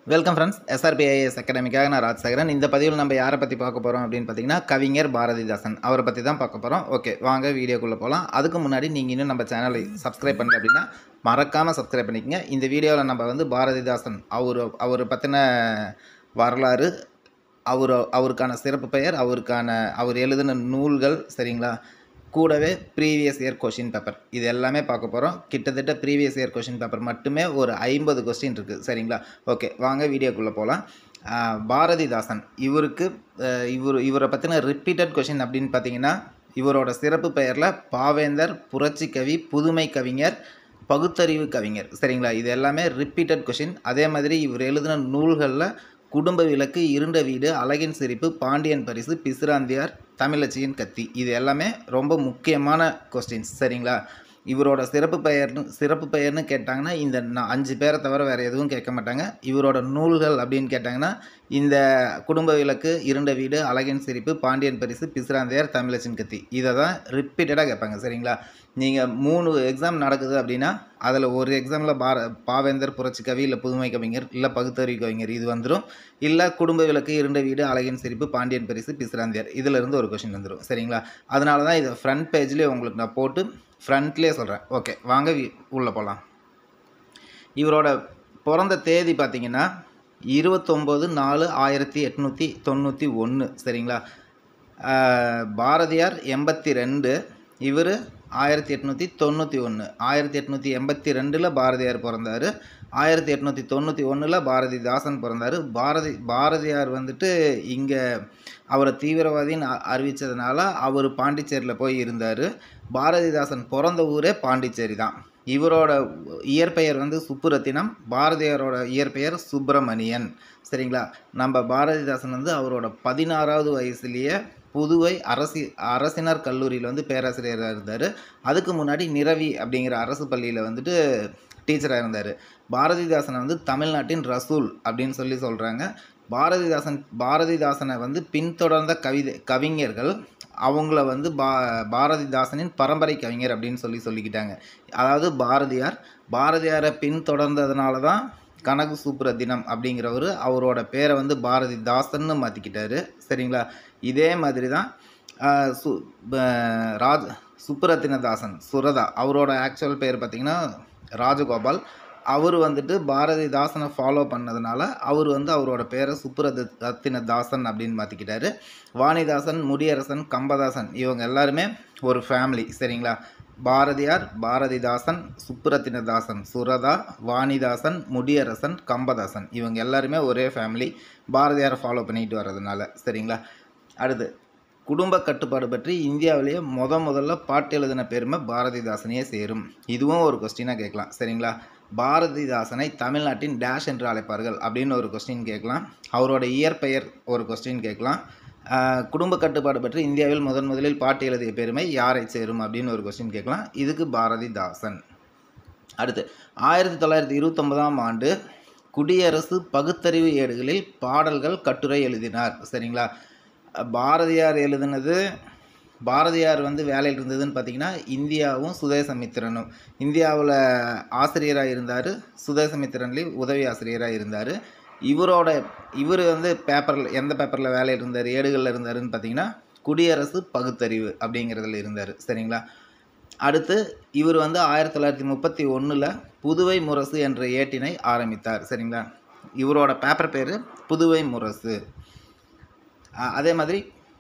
welcome friends SRPIS அகாடமிக்காக நான் ராஜசேகரன் இந்த பதிவில் நம்ம யாரை பற்றி பார்க்க போகிறோம் அப்படின்னு பார்த்தீங்கன்னா கவிஞர் பாரதிதாசன் அவரை பற்றி தான் பார்க்க போகிறோம் ஓகே வாங்க வீடியோக்குள்ளே போகலாம் அதுக்கு முன்னாடி நீங்கள் இன்னும் நம்ம சேனலை சப்ஸ்கிரைப் பண்ணல அப்படின்னா மறக்காமல் சப்ஸ்கிரைப் பண்ணிக்கங்க இந்த வீடியோவில் நம்ம வந்து பாரதிதாசன் அவர் அவரை பற்றின வரலாறு அவர் அவருக்கான சிறப்பு பெயர் அவருக்கான அவர் எழுதின நூல்கள் சரிங்களா கூடவே ப்ரீவியஸ் இயர் கொஷின் பேப்பர் இது எல்லாமே பார்க்க போகிறோம் கிட்டத்தட்ட ப்ரீவியஸ் இயர் கொஷின் பேப்பர் மட்டுமே ஒரு ஐம்பது கொஸ்டின் இருக்குது சரிங்களா ஓகே வாங்க வீடியோக்குள்ளே போகலாம் பாரதிதாசன் இவருக்கு அஹ், இவர் இவரை பற்றின ரிப்பீட்டட் கொஷின் அப்படின்னு பார்த்தீங்கன்னா இவரோட சிறப்பு பெயரில் பாவேந்தர் புரட்சி கவி புதுமை கவிஞர் பகுத்தறிவு கவிஞர் சரிங்களா இது எல்லாமே ரிப்பீட்டட் கொஷின் அதே மாதிரி இவர் எழுதின நூல்களில் குடும்ப விளக்கு இருண்ட வீடு அழகின் சிரிப்பு பாண்டியன் பரிசு பிசிராந்தியார் தமிழச்சியின் கத்தி இது எல்லாமே ரொம்ப முக்கியமான கொஸ்டின்ஸ் சரிங்களா இவரோட சிறப்பு பெயர்னு சிறப்பு பெயர்னு கேட்டாங்கன்னா இந்த நா- அஞ்சு பேரை தவிர வேறு எதுவும் கேட்க மாட்டாங்க இவரோட நூல்கள் அப்படின்னு கேட்டாங்கன்னா இந்த குடும்ப விளக்கு இருண்ட வீடு அழகின் சிரிப்பு பாண்டியன் பரிசு பிசிராந்தையார் தமிழச்சின் கத்தி இதை தான் ரிப்பீட்டடாக கேட்பாங்க சரிங்களா நீங்கள் மூணு எக்ஸாம் நடக்குது அப்படின்னா அதில் ஒரு எக்ஸாமில் பார பாவேந்தர் புரட்சி கவி இல்லை புதுமை கவிஞர் இல்லை பகுத்தறிவு கவிஞர் இது வந்துடும் இல்லை குடும்ப விளக்கு இருண்ட வீடு அழகின் சிரிப்பு பாண்டியன் பரிசு பிசிராந்தியார் இதில் இருந்து ஒரு கொஷின் வந்துடும் சரிங்களா அதனால தான் இதை ஃப்ரண்ட் பேஜ்லேயே உங்களுக்கு நான் போட்டு ஃப்ரண்ட்லேயே சொல்கிறேன் ஓகே வாங்க வி- உள்ளே போகலாம் இவரோட பிறந்த தேதி பார்த்தீங்கன்னா இருபத்தொம்போது நாலு ஆயிரத்தி எட்நூற்றி தொண்ணூற்றி ஒன்று சரிங்களா ஆஹ் பாரதியார் எண்பத்தி ரெண்டு இவர் ஆயிரத்தி எட்நூற்றி தொண்ணூற்றி ஒன்று ஆயிரத்தி எட்நூற்றி எண்பத்தி ரெண்டில் பாரதியார் பிறந்தார் ஆயிரத்தி எட்நூற்றி தொண்ணூற்றி ஒன்றில் பாரதிதாசன் பிறந்தார் பாரதி பாரதியார் வந்துட்டு இங்கே அவரை தீவிரவாதின்னு அ- அறிவிச்சதுனால அவர் பாண்டிச்சேரியில் போய் இருந்தார் பாரதிதாசன் பிறந்த ஊரே பாண்டிச்சேரி தான் இவரோட இயற்பெயர் வந்து சுப்புரத்தினம் பாரதியாரோட இயற்பெயர் சுப்பிரமணியன் சரிங்களா நம்ம பாரதிதாசன் வந்து அவரோட பதினாறாவது வயசுலேயே புதுவை அரசி அரசினர் கல்லூரியில் வந்து பேராசிரியராக இருந்தார் அதுக்கு முன்னாடி நிரவி அப்படிங்கிற அரசு பள்ளியில் வந்துட்டு டீச்சராக இருந்தார் பாரதிதாசனை வந்து தமிழ்நாட்டின் ரசூல் அப்படின்னு சொல்லி சொல்கிறாங்க பாரதிதாசன் பாரதிதாசனை வந்து பின்தொடர்ந்த கவிதை கவிஞர்கள் அவங்கள வந்து பா பாரதிதாசனின் பரம்பரை கவிஞர் அப்படின்னு சொல்லி சொல்லிக்கிட்டாங்க அதாவது பாரதியார் பாரதியாரை பின்தொடர்ந்ததுனால தான் கனகு சுப்ரதினம் அப்படிங்கிறவர் அவரோட பேரை வந்து பாரதிதாசன்னு மாற்றிக்கிட்டாரு சரிங்களா இதே மாதிரி தான் ஆஹ், சு ப- ராஜ் சுப்புரத்தினதாசன் சுரதா அவரோட ஆக்சுவல் பேர் பார்த்திங்கன்னா ராஜகோபால் அவர் வந்துட்டு பாரதிதாசனை ஃபாலோ பண்ணதுனால அவர் வந்து அவரோட பேரை சுப்புரத ரத்தினதாசன் அப்படின்னு மாற்றிக்கிட்டாரு வாணிதாசன் முடியரசன் கம்பதாசன் இவங்க எல்லாருமே ஒரு ஃபேமிலி சரிங்களா பாரதியார் பாரதிதாசன் சுப்புரத்தினதாசன் சுரதா வாணிதாசன் முடியரசன் கம்பதாசன் இவங்க எல்லாருமே ஒரே ஃபேமிலி பாரதியாரை ஃபாலோ பண்ணிட்டு வர்றதுனால சரிங்களா அடுத்து குடும்ப கட்டுப்பாடு பற்றி இந்தியாவிலேயே முத முதல்ல பாட்டு எழுதின பெருமை பாரதிதாசனையே சேரும் இதுவும் ஒரு கொஸ்டினாக கேட்கலாம் சரிங்களா பாரதிதாசனை தமிழ்நாட்டின் டேஷ் என்று அழைப்பார்கள் அப்படின்னு ஒரு கொஸ்டின் கேட்கலாம் அவரோட இயற்பெயர் ஒரு கொஸ்டின் கேட்கலாம் ஆஹ், குடும்ப கட்டுப்பாடு பற்றி இந்தியாவில் முதன் முதலில் பாட்டு எழுதிய பெருமை யாரை சேரும் அப்படின்னு ஒரு கொஸ்டின் கேட்கலாம் இதுக்கு பாரதிதாசன் அடுத்து ஆயிரத்தி தொள்ளாயிரத்தி இருபத்தொன்பதாம் ஆண்டு குடியரசு பகுத்தறிவு ஏடுகளில் பாடல்கள் கட்டுரை எழுதினார் சரிங்களா பாரதியார் எழுதினது பாரதியார் வந்து வேலையில் இருந்ததுன்னு பார்த்தீங்கன்னா இந்தியாவும் சுதேசமித்திரனும் இந்தியாவில் ஆசிரியராக இருந்தார் சுதேசமித்திரன்லேயும் உதவி ஆசிரியராக இருந்தார் இவரோட இவர் வந்து பேப்பரில் எந்த பேப்பரில் வேலையில் இருந்தார் ஏடுகளில் இருந்தாருன்னு பார்த்தீங்கன்னா குடியரசு பகுத்தறிவு அப்படிங்கிறதுல இருந்தார் சரிங்களா அடுத்து இவர் வந்து ஆயிரத்தி தொள்ளாயிரத்தி முப்பத்தி ஒன்றில் புதுவை முரசு என்ற ஏட்டினை ஆரம்பித்தார் சரிங்களா இவரோட பேப்பர் பேர் புதுவை முரசு அ- அதே மாதிரி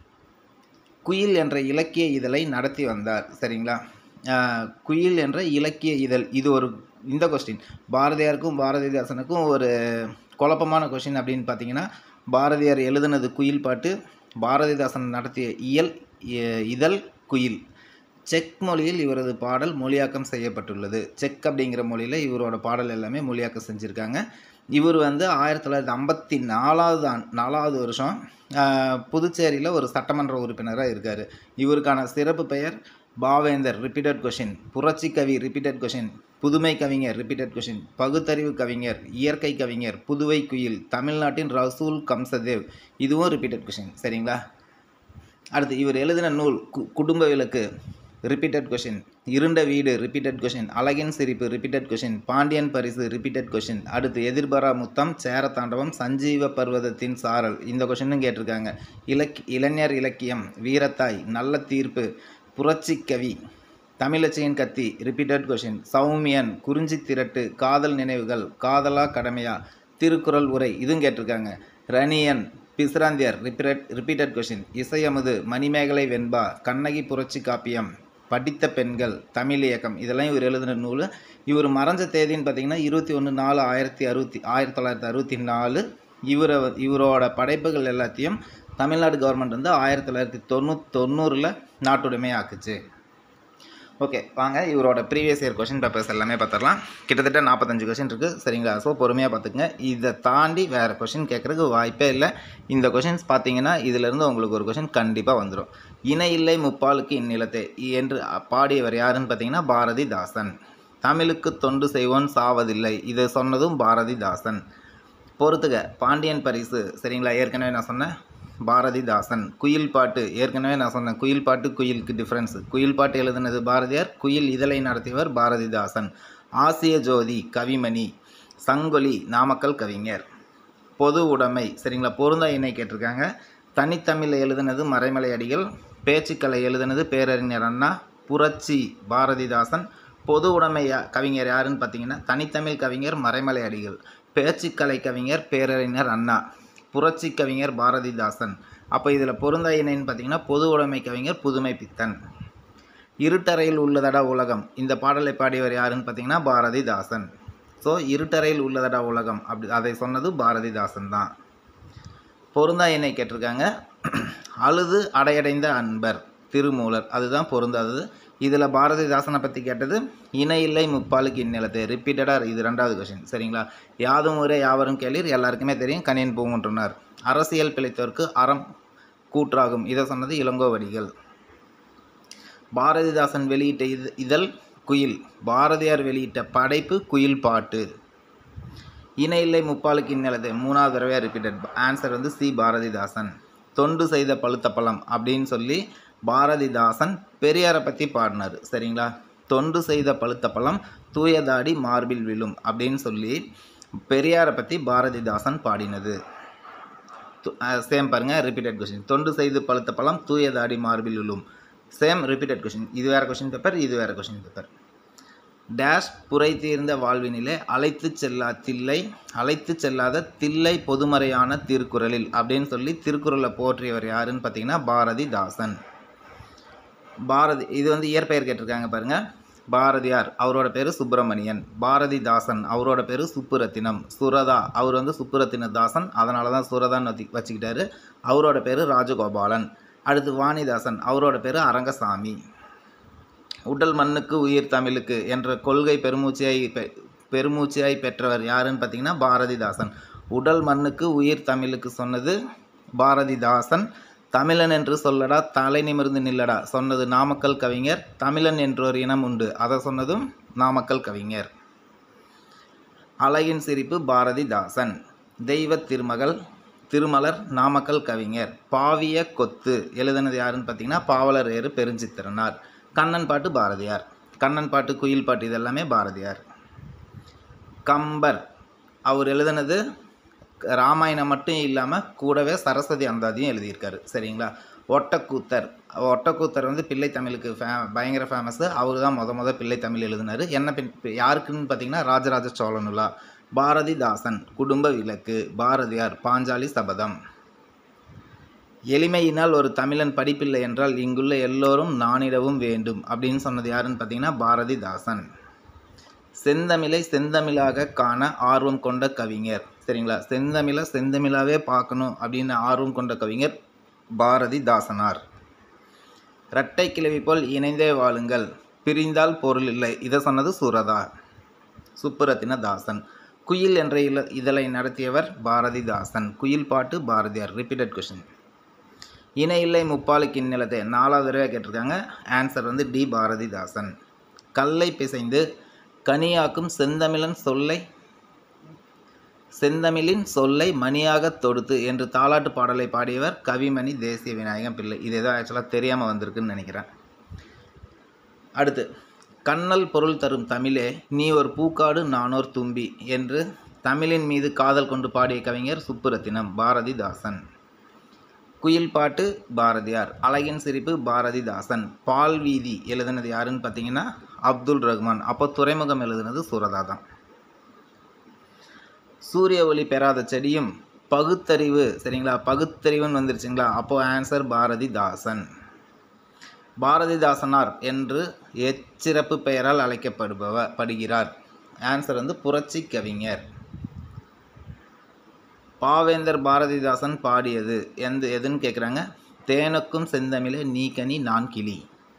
குயில் என்ற இலக்கிய இதழை நடத்தி வந்தார் சரிங்களா அஹ், குயில் என்ற இலக்கிய இதழ் இது ஒரு இந்த கொஸ்டின் பாரதியாருக்கும் பாரதிதாசனுக்கும் ஒரு குழப்பமான கொஸ்டின் அப்படின்னு பார்த்தீங்கன்னா பாரதியார் எழுதினது குயில் பாட்டு பாரதிதாசன் நடத்திய இயல் இ- இதழ் குயில் செக் மொழியில் இவரது பாடல் மொழியாக்கம் செய்யப்பட்டுள்ளது செக் அப்படிங்கிற மொழியில் இவரோட பாடல் எல்லாமே மொழியாக்கம் செஞ்சுருக்காங்க இவர் வந்து ஆயிரத்தி தொள்ளாயிரத்தி ஐம்பத்தி நாலாவது ஆண் நாலாவது வருஷம் ஆஹ், புதுச்சேரியில் ஒரு சட்டமன்ற உறுப்பினராக இருக்கார் இவருக்கான சிறப்பு பெயர் பாவேந்தர் ரிப்பீட்டட் கொஷின் புரட்சி கவி ரிப்பீட்டட் கொஷின் புதுமை கவிஞர் ரிப்பீட்டட் கொஷின் பகுத்தறிவு கவிஞர் இயற்கை கவிஞர் புதுவை குயில் தமிழ்நாட்டின் ரசூல் கம்சதேவ் இதுவும் ரிப்பீட்டட் கொஷின் சரிங்களா அடுத்து இவர் எழுதின நூல் கு குடும்ப விளக்கு ரிப்பீட்டட் கொஷின் இருண்ட வீடு ரிப்பீட்டட் கொஷின் அழகின் சிரிப்பு ரிப்பீட்டட் கொஷின் பாண்டியன் பரிசு ரிப்பீட்டட் கொஷின் அடுத்து எதிர்பாரா முத்தம் சேரத்தாண்டவம் சஞ்சீவ பர்வதத்தின் சாரல் இந்த கொஷினும் கேட்டிருக்காங்க இலக் இளைஞர் இலக்கியம் வீரத்தாய் நல்ல தீர்ப்பு புரட்சி கவி தமிழச்சியின் கத்தி ரிப்பீட்டட் கொஷின் சௌமியன் குறிஞ்சி திரட்டு காதல் நினைவுகள் காதலா கடமையா திருக்குறள் உரை இதுவும் கேட்டிருக்காங்க ரணியன் Pisiranthaiyar repeat repeated question Isaiamudhu Manimekalai வெண்பா கண்ணகி புரட்சி காப்பியம் படித்த பெண்கள் தமிழ் இயக்கம் இதெல்லாம் இவர் எழுதின நூல் இவர் மறைஞ்ச தேதின்னு பார்த்தீங்கன்னா இருபத்தி ஒன்று நாலு ஆயிரத்தி அறுபத்தி ஆயிரத்தி தொள்ளாயிரத்தி அறுபத்தி நாலு இவரை இவரோட படைப்புகள் எல்லாத்தையும் தமிழ்நாடு கவர்மெண்ட் வந்து ஆயிரத்தி தொள்ளாயிரத்தி தொண்ணூத் தொண்ணூறில் நாட்டுடைமை ஆக்குச்சு ஓகே வாங்க இவரோட ப்ரீவியஸ் இயர் கொஷின் பேப்பர்ஸ் எல்லாமே பார்த்துடலாம் கிட்டத்தட்ட நாற்பத்தஞ்சு கொஷின் இருக்குது சரிங்களா ஸோ பொறுமையாக பார்த்துக்குங்க இதை தாண்டி வேறு கொஷின் கேட்குறதுக்கு வாய்ப்பே இல்லை இந்த கொஷின்ஸ் பார்த்தீங்கன்னா இதிலேருந்து உங்களுக்கு ஒரு கொஷின் கண்டிப்பாக வந்துடும் இணை இல்லை முப்பாலுக்கு இந்நிலத்தை என்று பாடியவர் யாருன்னு பார்த்தீங்கன்னா பாரதிதாசன் தமிழுக்கு தொண்டு செய்வோன் சாவதில்லை இதை சொன்னதும் பாரதிதாசன் பொறுத்துக பாண்டியன் பரிசு சரிங்களா ஏற்கனவே நான் சொன்னேன் பாரதிதாசன் குயில் பாட்டு ஏற்கனவே நான் சொன்னேன் குயில் பாட்டு குயிலுக்கு டிஃப்ரென்ஸ் குயில் பாட்டு எழுதுனது பாரதியார் குயில் இதழை நடத்தியவர் பாரதிதாசன் ஆசிய ஜோதி கவிமணி சங்கொலி நாமக்கல் கவிஞர் பொது உடைமை சரிங்களா பொருந்தா இணை கேட்டிருக்காங்க தனித்தமிழ் எழுதுனது மறைமலை அடிகள் பேச்சுக்கலை எழுதுனது பேரறிஞர் அண்ணா புரட்சி பாரதிதாசன் பொது உடைமை யா- கவிஞர் யாருன்னு பார்த்தீங்கன்னா தனித்தமிழ் கவிஞர் மறைமலை அடிகள் பேச்சுக்கலை கவிஞர் பேரறிஞர் அண்ணா புரட்சி கவிஞர் பாரதிதாசன் அப்போ இதில் பொருந்தா இணைன்னு பார்த்தீங்கன்னா பொது உடைமை கவிஞர் புதுமை பித்தன் இருட்டறையில் உள்ளதடா உலகம் இந்த பாடலை பாடியவர் யாருன்னு பார்த்தீங்கன்னா பாரதிதாசன் ஸோ இருட்டறையில் உள்ளதடா உலகம் அப்படி அதை சொன்னது பாரதிதாசன் தான் பொருந்தா இணை கேட்டிருக்காங்க அழுது அடையடைந்த அன்பர் திருமூலர் அதுதான் பொருந்தாதது இதில் பாரதிதாசனை பற்றி கேட்டது இணை இல்லை முப்பாலுக்கு இந்நிலத்தை ரிப்பீட்டடாக இது ரெண்டாவது கொஷின் சரிங்களா யாதும் ஊரே யாவரும் கேளீர் எல்லாருக்குமே தெரியும் கணியன் பூங்குன்றனார் அரசியல் பிழைத்தோருக்கு அறம் கூற்றாகும் இதை சொன்னது இளங்கோவடிகள் பாரதிதாசன் வெளியிட்ட இது இதழ் குயில் பாரதியார் வெளியிட்ட படைப்பு குயில் பாட்டு இணை இல்லை முப்பாலுக்கு இந்நிலத்தை மூணாவது தடவையாக ரிப்பீட்டட் ஆன்சர் வந்து சி பாரதிதாசன் தொண்டு செய்த பழுத்த பழம் அப்படின்னு சொல்லி பாரதிதாசன் பெரியாரை பற்றி பாடினார் சரிங்களா தொண்டு செய்த பழுத்த பழம் தூயதாடி மார்பில் விழும் அப்படின்னு சொல்லி பெரியாரை பற்றி பாரதிதாசன் பாடினது சேம் பாருங்க ரிப்பீட்டட் கொஷின் தொண்டு செய்து பழுத்த பழம் தூயதாடி மார்பில் விழும் சேம் ரிப்பீட்டட் கொஷின் இது வேறு கொஷின் பேப்பர் இது வேறு கொஷின் பேப்பர் டேஷ் புரை தீர்ந்த வாழ்வினிலே அழைத்து செல்லா தில்லை அழைத்து செல்லாத தில்லை பொதுமறையான திருக்குறளில் அப்படின்னு சொல்லி திருக்குறளை போற்றியவர் யாருன்னு பார்த்தீங்கன்னா பாரதிதாசன் பாரதி இது வந்து இயற்பெயர் கேட்டிருக்காங்க பாருங்க பாரதியார் அவரோட பேர் சுப்பிரமணியன் பாரதிதாசன் அவரோட பேர் சுப்புரத்தினம் சுரதா அவர் வந்து சுப்புரத்தின தாசன் அதனால தான் சுரதான்னு வச்சு வச்சுக்கிட்டாரு அவரோட பேர் ராஜகோபாலன் அடுத்து வாணிதாசன் அவரோட பேர் அரங்கசாமி உடல் மண்ணுக்கு உயிர் தமிழுக்கு என்ற கொள்கை பெருமூச்சியாய் பெ- பெருமூச்சியாய் பெற்றவர் யாருன்னு பார்த்தீங்கன்னா பாரதிதாசன் உடல் மண்ணுக்கு உயிர் தமிழுக்கு சொன்னது பாரதிதாசன் தமிழன் என்று சொல்லடா தலை நிமிர்ந்து நில்லடா சொன்னது நாமக்கல் கவிஞர் தமிழன் என்றொரு இனம் உண்டு அதை சொன்னதும் நாமக்கல் கவிஞர் அழகின் சிரிப்பு பாரதிதாசன் தெய்வ திருமகள் திருமலர் நாமக்கல் கவிஞர் பாவிய கொத்து எழுதுனது யாருன்னு பார்த்தீங்கன்னா பாவலர் ஏறு பெருஞ்சித்திரனார் கண்ணன் பாட்டு பாரதியார் கண்ணன் பாட்டு குயில் பாட்டு இது எல்லாமே பாரதியார் கம்பர் அவர் எழுதுனது ராமாயணம் மட்டும் இல்லாமல் கூடவே சரஸ்வதி அந்தாதியும் எழுதியிருக்காரு சரிங்களா ஒட்டக்கூத்தர் ஒட்டக்கூத்தர் வந்து பிள்ளை தமிழுக்கு ஃபே பயங்கர ஃபேமஸ்ஸு அவர் தான் முத முத பிள்ளை தமிழ் எழுதினார் என்ன பின் யாருக்குன்னு பார்த்தீங்கன்னா ராஜராஜ சோழனுலா பாரதிதாசன் குடும்ப விளக்கு பாரதியார் பாஞ்சாலி சபதம் எளிமையினால் ஒரு தமிழன் படிப்பில்லை என்றால் இங்குள்ள எல்லோரும் நானிடவும் வேண்டும் அப்படின்னு சொன்னது யாருன்னு பார்த்தீங்கன்னா பாரதிதாசன் செந்தமிழை செந்தமிழாக காண ஆர்வம் கொண்ட கவிஞர் சரிங்களா செந்தமிழை செந்தமிழாவே பார்க்கணும் அப்படின்னு ஆர்வம் கொண்ட கவிஞர் பாரதிதாசனார் இரட்டை கிழவி போல் இணைந்தே வாழுங்கள் பிரிந்தால் பொருள் இல்லை இதை சொன்னது சுரதா சுப்புரத்தின தாசன் குயில் என்ற இல இதழை நடத்தியவர் பாரதிதாசன் குயில் பாட்டு பாரதியார் ரிப்பீட்டட் கொஷின் இணை இல்லை முப்பாலுக்கு இந்நிலத்தை நாலாவது தடவை கேட்டிருக்காங்க ஆன்சர் வந்து டி பாரதிதாசன் கல்லை பிசைந்து கனியாக்கும் செந்தமிழன் சொல்லை செந்தமிழின் சொல்லை மணியாகத் தொடுத்து என்று தாலாட்டு பாடலை பாடியவர் கவிமணி தேசிய விநாயகம் பிள்ளை இது ஏதோ ஆக்சுவலாக தெரியாமல் வந்திருக்குன்னு நினைக்கிறேன் அடுத்து கண்ணல் பொருள் தரும் தமிழே நீ ஒரு பூக்காடு நானோர் தும்பி என்று தமிழின் மீது காதல் கொண்டு பாடிய கவிஞர் சுப்புரத்தினம் பாரதிதாசன் குயில் பாட்டு பாரதியார் அழகின் சிரிப்பு பாரதிதாசன் பால் வீதி எழுதுனது யாருன்னு பார்த்தீங்கன்னா அப்துல் ரஹ்மான் அப்போ துறைமுகம் எழுதுனது சுரதா தான் சூரிய ஒளி பெறாத செடியும் பகுத்தறிவு சரிங்களா பகுத்தறிவுன்னு வந்துருச்சுங்களா அப்போ ஆன்சர் பாரதிதாசன் பாரதிதாசனார் என்று எச்சிறப்பு பெயரால் அழைக்கப்படுபவர் படுகிறார் ஆன்சர் வந்து புரட்சி கவிஞர் பாவேந்தர் பாரதிதாசன் பாடியது எந்த எதுன்னு கேட்குறாங்க தேனுக்கும் செந்தமிழே நீ கனி நான் கிளி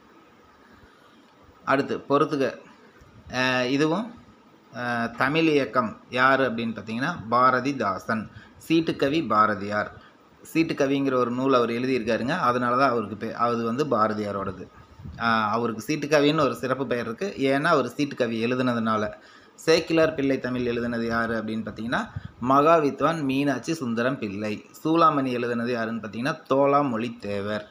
அடுத்து பொறுத்துக அஹ் இதுவும் அஹ் தமிழ் இயக்கம் யார் அப்படின்னு பார்த்தீங்கன்னா பாரதிதாசன் சீட்டுக்கவி பாரதியார் சீட்டுக்கவிங்கிற ஒரு நூல் அவர் எழுதியிருக்காருங்க அதனால தான் அவருக்கு பே அது வந்து பாரதியாரோடது அஹ் அவருக்கு சீட்டுக்கவின்னு ஒரு சிறப்பு பெயர் இருக்குது ஏன்னா அவர் சீட்டுக்கவி எழுதுனதுனால சேக்கிலார் பிள்ளை தமிழ் எழுதுனது யார் அப்படின்னு பார்த்தீங்கன்னா மகாவித்வான் மீனாட்சி சுந்தரம் பிள்ளை சூளாமணி எழுதுனது யாருன்னு பார்த்தீங்கன்னா தோலாமொழி தேவர்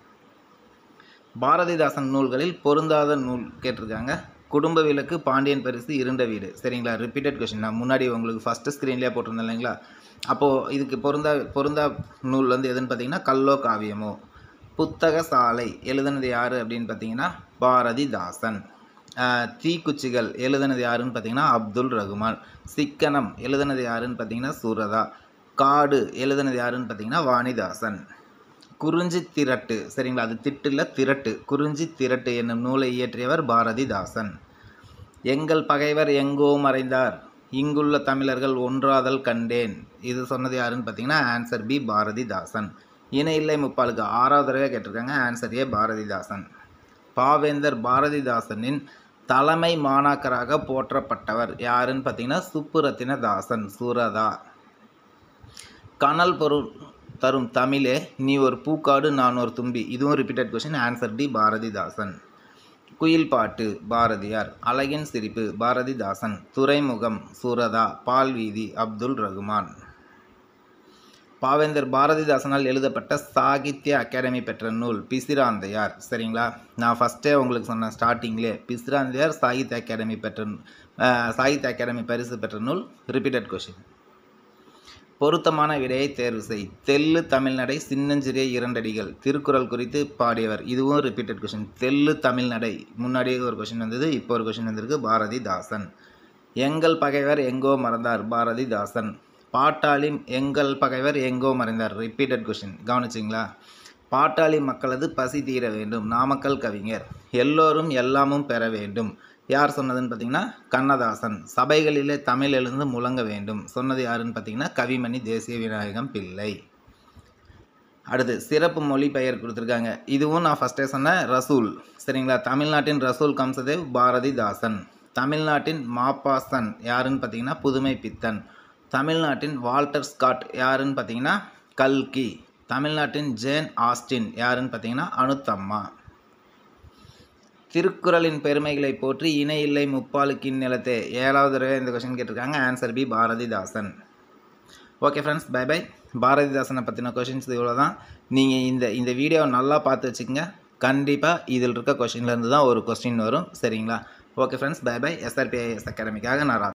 பாரதிதாசன் நூல்களில் பொருந்தாத நூல் கேட்டிருக்காங்க குடும்ப விளக்கு பாண்டியன் பரிசு இருண்ட வீடு சரிங்களா ரிப்பீட்டட் கொஷின் நான் முன்னாடி உங்களுக்கு ஃபஸ்ட்டு ஸ்க்ரீன்லேயே போட்டிருந்தேன் இல்லைங்களா அப்போது இதுக்கு பொருந்தா பொருந்தா நூல் வந்து எதுன்னு பார்த்தீங்கன்னா கல்லோ காவியமோ புத்தக சாலை எழுதுனது யார் அப்படின்னு பார்த்தீங்கன்னா பாரதிதாசன் ஆஹ் தீக்குச்சிகள் எழுதுனது யாருன்னு பார்த்தீங்கன்னா அப்துல் ரகுமான் சிக்கனம் எழுதுனது யாருன்னு பார்த்தீங்கன்னா சுரதா காடு எழுதுனது யாருன்னு பார்த்தீங்கன்னா வாணிதாசன் குறிஞ்சி திரட்டு சரிங்களா அது திட்டுல திரட்டு குறிஞ்சி திரட்டு என்னும் நூலை இயற்றியவர் பாரதிதாசன் எங்கள் பகைவர் எங்கோ மறைந்தார் இங்குள்ள தமிழர்கள் ஒன்றாதல் கண்டேன் இது சொன்னது யாருன்னு பார்த்தீங்கன்னா ஆன்சர் பி பாரதிதாசன் இணை இல்லை முப்பாலுக்கு ஆறாவது தடவை கேட்டிருக்காங்க ஆன்சர் ஏ பாரதிதாசன் பாவேந்தர் பாரதிதாசனின் தலைமை மாணாக்கராக போற்றப்பட்டவர் யாருன்னு பார்த்தீங்கன்னா சுப்புரத்தினதாசன் சுரதா கனல் பொருள் தரும் தமிழே நீ ஒரு பூக்காடு நான் ஒரு தும்பி இதுவும் repeated question answer D Bharathidasan Kuyil Pattu Bharathiyar அழகின் சிரிப்பு பாரதிதாசன் துறைமுகம் சுரதா பால்வீதி அப்துல் ரகுமான் பாவேந்தர் பாரதிதாசனால் எழுதப்பட்ட சாகித்ய அகாடமி பெற்ற நூல் பிசிராந்தையார் சரிங்களா நான் ஃபஸ்ட்டே உங்களுக்கு சொன்னேன் ஸ்டார்டிங்லேயே பிசிராந்தையார் சாகித்ய அகாடமி பெற்ற அஹ், சாகித்ய அகாடமி பரிசு பெற்ற நூல் ரிப்பீட்டட் கொஷின் பொருத்தமான விடையை தேர்வு செய் தெல்லு தமிழ்நடை சின்னஞ்சிறிய இரண்டடிகள் திருக்குறள் குறித்து பாடியவர் இதுவும் ரிப்பீட்டட் கொஷின் தெல்லு தமிழ்நடை முன்னாடியே ஒரு கொஷின் வந்தது இப்போ ஒரு கொஷின் வந்திருக்கு பாரதிதாசன் எங்கள் பகைவர் எங்கோ மறந்தார் பாரதிதாசன் பாட்டாளி எங்கள் பகைவர் எங்கோ மறைந்தார் ரிப்பீட்டட் கொஷின் கவனிச்சிங்களா பாட்டாளி மக்களது பசி தீர வேண்டும் நாமக்கல் கவிஞர் எல்லோரும் எல்லாமும் பெற வேண்டும் யார் சொன்னதுன்னு பார்த்தீங்கன்னா கண்ணதாசன் சபைகளிலே தமிழ் எழுந்து முழங்க வேண்டும் சொன்னது யாருன்னு பார்த்தீங்கன்னா கவிமணி தேசிய விநாயகம் பிள்ளை அடுத்து சிறப்பு மொழி பெயர் கொடுத்துருக்காங்க இதுவும் நான் ஃபஸ்ட்டே சொன்னேன் ரசூல் சரிங்களா தமிழ்நாட்டின் ரசூல் கம்சதேவ் பாரதிதாசன் தமிழ்நாட்டின் மாப்பாசன் யாருன்னு பார்த்தீங்கன்னா புதுமை பித்தன் தமிழ்நாட்டின் வால்டர் ஸ்காட் யாருன்னு பார்த்தீங்கன்னா கல்கி தமிழ்நாட்டின் ஜேன் ஆஸ்டின் யாருன்னு பார்த்தீங்கன்னா அனுத்தம்மா திருக்குறளின் பெருமைகளை போற்றி இணை இல்லை முப்பாலுக்கின் நிலத்தே ஏழாவது தடவை இந்த கொஸ்டின் கேட்டிருக்காங்க answer B Bharathidasan okay friends bye bye பாரதிதாசனை பற்றின கொஷின்ஸ் இவ்வளோ தான் நீங்கள் இந்த இந்த வீடியோவை நல்லா பார்த்து வச்சுக்கோங்க கண்டிப்பாக இதில் இருக்க கொஷின்லேருந்து தான் ஒரு கொஸ்டின் வரும் சரிங்களா okay friends bye bye SRPIS அகாடமிக்காக நான் ராஜ்